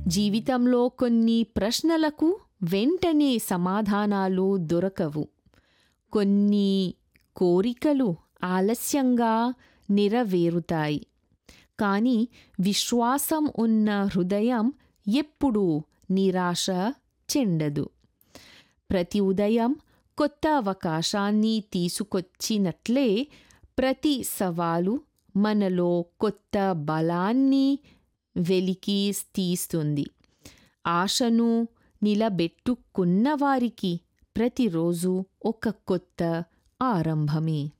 జీవితంలో కొన్ని ప్రశ్నలకు వెంటనే సమాధానాలు దొరకవు కొన్ని కోరికలు ఆలస్యంగా నెరవేరుతాయి కానీ విశ్వాసం ఉన్న హృదయం ఎప్పుడూ నిరాశ చెందదు ప్రతి ఉదయం కొత్త అవకాశాన్ని తీసుకొచ్చినట్లే ప్రతి సవాలు మనలో కొత్త బలాన్ని వెలికి తీస్తుంది ఆశను నిలబెట్టుకున్న వారికి ప్రతిరోజు ఒక కొత్త ఆరంభమే